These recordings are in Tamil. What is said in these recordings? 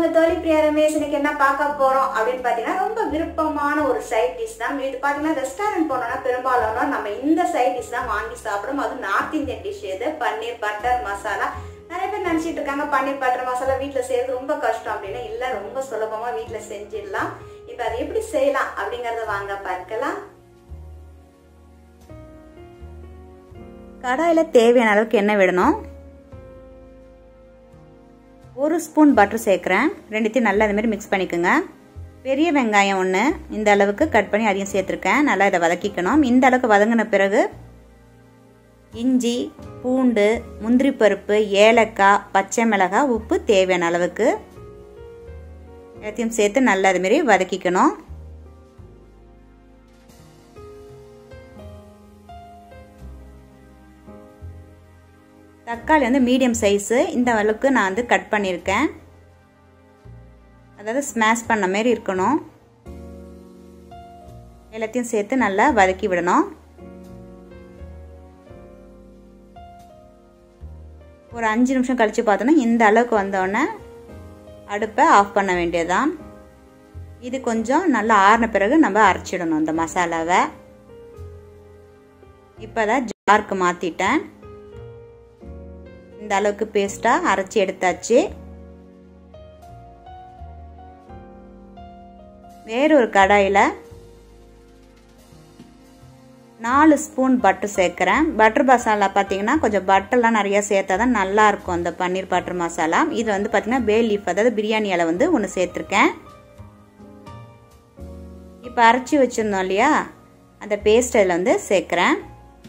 உங்க தோழி பிரியா ரமேஷ் இன்னைக்கு என்ன பார்க்க போறோம் அப்படின்னு பாத்தீங்கன்னா ரொம்ப விருப்பமான ஒரு சைட் டிஷ் தான் இது பாத்தீங்கன்னா ரெஸ்டாரண்ட் போனோம்னா பெரும்பாலும் நம்ம இந்த சைட் டிஷ் தான் வாங்கி சாப்பிடும் அது நார்த் இந்தியன் டிஷ் இது பன்னீர் பட்டர் மசாலா நிறைய பேர் நினைச்சிட்டு இருக்காங்க பன்னீர் பட்டர் மசாலா வீட்ல செய்யறது ரொம்ப கஷ்டம் அப்படின்னு இல்ல ரொம்ப சுலபமா வீட்ல செஞ்சிடலாம் இப்ப அதை எப்படி செய்யலாம் அப்படிங்கறத வாங்க பார்க்கலாம் கடாயில் தேவையான அளவுக்கு எண்ணெய் விடணும் ஒரு ஸ்பூன் பட்டர் சேர்க்குறேன் ரெண்டுத்தையும் நல்லா அதுமாரி மிக்ஸ் பண்ணிக்கோங்க பெரிய வெங்காயம் ஒன்று இந்த அளவுக்கு கட் பண்ணி அதையும் சேர்த்துருக்கேன் நல்லா இதை வதக்கிக்கணும் இந்த அளவுக்கு வதங்கின பிறகு இஞ்சி பூண்டு முந்திரி பருப்பு ஏலக்காய் பச்சை மிளகாய் உப்பு தேவையான அளவுக்கு எல்லாத்தையும் சேர்த்து நல்லா அதுமாரி வதக்கிக்கணும் தக்காளி வந்து மீடியம் சைஸு இந்த அளவுக்கு நான் வந்து கட் பண்ணியிருக்கேன் அதாவது ஸ்மாஷ் பண்ண மாரி இருக்கணும் எல்லாத்தையும் சேர்த்து நல்லா வதக்கி விடணும் ஒரு அஞ்சு நிமிஷம் கழித்து பார்த்தோன்னா இந்த அளவுக்கு வந்தோடனே அடுப்பை ஆஃப் பண்ண வேண்டியதுதான் இது கொஞ்சம் நல்லா ஆறின பிறகு நம்ம அரைச்சிடணும் இந்த மசாலாவை இப்போ தான் ஜாருக்கு மாற்றிட்டேன் இந்த அளவுக்கு பேஸ்ட்டாக அரைச்சி எடுத்தாச்சு வேறொரு கடாயில் நாலு ஸ்பூன் பட்டர் சேர்க்குறேன் பட்டர் மசாலா பார்த்தீங்கன்னா கொஞ்சம் பட்டர்லாம் நிறையா சேர்த்தா தான் நல்லாயிருக்கும் அந்த பன்னீர் பட்டர் மசாலா இது வந்து பார்த்தீங்கன்னா பே லீஃப் அதாவது பிரியாணி இலை வந்து ஒன்று சேர்த்துருக்கேன் இப்போ அரைச்சி வச்சுருந்தோம் இல்லையா அந்த பேஸ்ட் அதில் வந்து சேர்க்குறேன்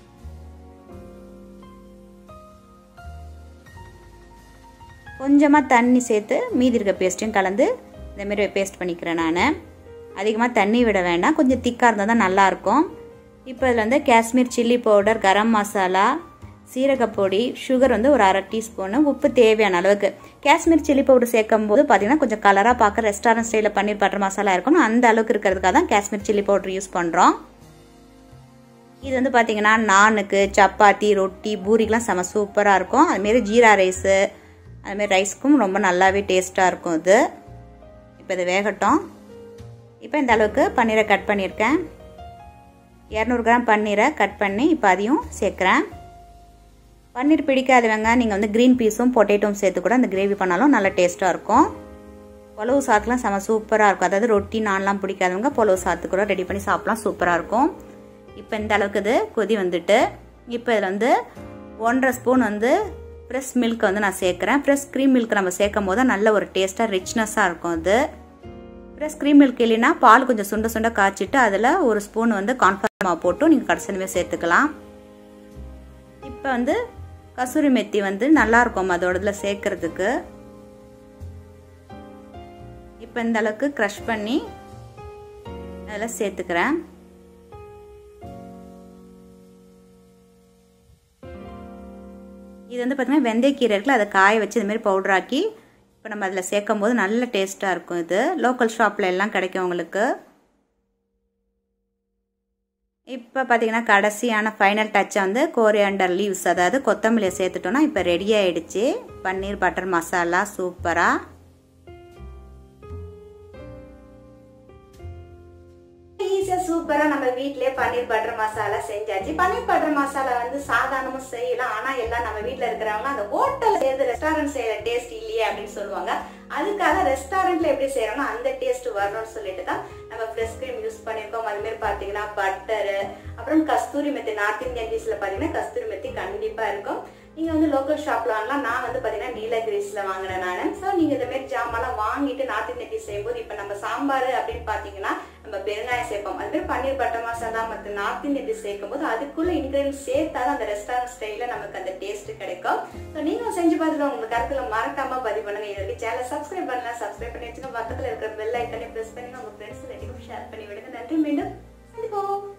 கொஞ்சமாக தண்ணி சேர்த்து மீதி இருக்க பேஸ்ட்டையும் கலந்து இந்தமாரி பேஸ்ட் பண்ணிக்கிறேன் நான் அதிகமாக தண்ணி விட வேண்டாம் கொஞ்சம் திக்காக இருந்தால் தான் நல்லாயிருக்கும் இப்போ இதில் வந்து காஷ்மீர் சில்லி பவுடர் கரம் மசாலா சீரகப்பொடி சுகர் வந்து ஒரு அரை டீஸ்பூனு உப்பு தேவையான அளவுக்கு காஷ்மீர் சில்லி பவுடர் சேர்க்கும் போது பார்த்தீங்கன்னா கொஞ்சம் கலராக பார்க்க ரெஸ்டாரண்ட் ஸ்டைலில் பன்னீர் பட்டர் மசாலா இருக்கணும் அந்த அளவுக்கு இருக்கிறதுக்காக தான் காஷ்மீர் சில்லி பவுடர் யூஸ் பண்ணுறோம் இது வந்து பார்த்தீங்கன்னா நானுக்கு சப்பாத்தி ரொட்டி பூரிக்கெலாம் செம சூப்பராக இருக்கும் அதுமாரி ஜீரா ரைஸு அதுமாரி ரைஸ்க்கும் ரொம்ப நல்லாவே டேஸ்ட்டாக இருக்கும் இது இப்போ இது வேகட்டும் இப்போ இந்த அளவுக்கு பன்னீரை கட் பண்ணியிருக்கேன் இரநூறு கிராம் பன்னீரை கட் பண்ணி இப்போ அதையும் சேர்க்குறேன் பன்னீர் பிடிக்காதவங்க நீங்கள் வந்து க்ரீன் பீஸும் பொட்டேட்டோவும் சேர்த்து கூட அந்த கிரேவி பண்ணாலும் நல்லா டேஸ்ட்டாக இருக்கும் புலவு சாத்துலாம் செம சூப்பராக இருக்கும் அதாவது ரொட்டி நான்லாம் பிடிக்காதவங்க புலவு சாத்து கூட ரெடி பண்ணி சாப்பிட்லாம் சூப்பராக இருக்கும் இப்போ இந்த அளவுக்கு இது கொதி வந்துட்டு இப்போ இதில் வந்து ஒன்றரை ஸ்பூன் வந்து ஃப்ரெஷ் மில்க் வந்து நான் சேர்க்குறேன் ஃப்ரெஷ் க்ரீம் மில்க் நம்ம சேர்க்கும் போது நல்ல ஒரு டேஸ்ட்டாக ரிச்னஸ்ஸாக இருக்கும் அது ஃப்ரெஷ் க்ரீம் மில்க் இல்லைன்னா பால் கொஞ்சம் சுண்ட சுண்ட காய்ச்சிட்டு அதில் ஒரு ஸ்பூன் வந்து கான்ஃபர்மா போட்டு நீங்கள் கடைசிலுமே சேர்த்துக்கலாம் இப்போ வந்து கசூரி மெத்தி வந்து நல்லாயிருக்கும் அதோட இதில் சேர்க்கறதுக்கு இப்போ இந்த அளவுக்கு க்ரஷ் பண்ணி அதில் சேர்த்துக்கிறேன் இது வந்து பார்த்திங்கன்னா வெந்தயக்கீரை இருக்குல்ல அதை காய வச்சு இதுமாரி பவுடராக்கி இப்போ நம்ம அதில் சேர்க்கும் போது நல்ல டேஸ்ட்டாக இருக்கும் இது லோக்கல் ஷாப்பில் எல்லாம் கிடைக்கும் உங்களுக்கு இப்போ பார்த்தீங்கன்னா கடைசியான ஃபைனல் டச்சை வந்து கோரியாண்டர் லீவ்ஸ் அதாவது கொத்தமல்லியை சேர்த்துட்டோன்னா இப்போ ரெடி ஆகிடுச்சு பன்னீர் பட்டர் மசாலா சூப்பராக ஈஸியா சூப்பரா நம்ம வீட்லயே பன்னீர் பட்டர் மசாலா செஞ்சாச்சு பன்னீர் பட்டர் மசாலா வந்து சாதாரணமா செய்யலாம் ஆனா எல்லாம் நம்ம வீட்ல இருக்கிறவங்க அந்த ஹோட்டல் செய்யறது ரெஸ்டாரண்ட் செய்யற டேஸ்ட் இல்லையே அப்படின்னு சொல்லுவாங்க அதுக்காக ரெஸ்டாரண்ட்ல எப்படி செய்யறோம்னா அந்த டேஸ்ட் வரணும்னு சொல்லிட்டு தான் நம்ம ஃப்ரெஷ் கிரீம் யூஸ் பண்ணிருக்கோம் அது மாதிரி பாத்தீங்கன்னா பட்டரு அப்புறம் கஸ்தூரி மெத்தி நார்த் இந்தியன் டிஷ்ல பாத்தீங்கன்னா கஸ்தூரி மெத்தி கண்டிப்பா இருக்கும் நீங்க வந்து லோக்கல் ஷாப்ல வாங்கலாம் நான் வந்து பாத்தீங்கன்னா நீலகிரிஸ்ல வாங்கினேன் நான் ஸோ நீங்க இந்த மாதிரி ஜாமான்லாம் வாங்கிட்டு நார்த் இந்தியன் டிஷ் செய்யும்போது இப்ப நம்ம சாம்பார் அப்படின்னு பாத்தீங்கன்னா நம்ம பெருங்காயம் சேர்ப்போம் அது மாதிரி பன்னீர் பட்டர் மசாலா மற்ற நார்த் இந்தியன் டிஷ் சேர்க்கும் போது அதுக்குள்ள இன்கிரீடியன்ஸ் சேர்த்தாதான் அந்த ரெஸ்டாரண்ட் ஸ்டைல நமக்கு அந்த டேஸ்ட் கிடைக்கும் ஸோ நீங்க செஞ்சு பார்த்துட்டு உங்களுக்கு கருத்துல மறக்காம பதிவு பண்ணுங்க இது வரைக்கும் சேனல் சப்ஸ்கிரைப் பண்ணலாம் சப்ஸ்கிரைப் பண்ணி வச்சுங்க பக்கத்துல இருக்கிற பெல் ஐக்கனை பிரஸ் பண்ணி உங்க ஃப்ரெண்ட்ஸ் எல்லாத்தையும் ஷேர் பண்ணி விடுங்க நன்றி மீண்டும் சந்திப்போம்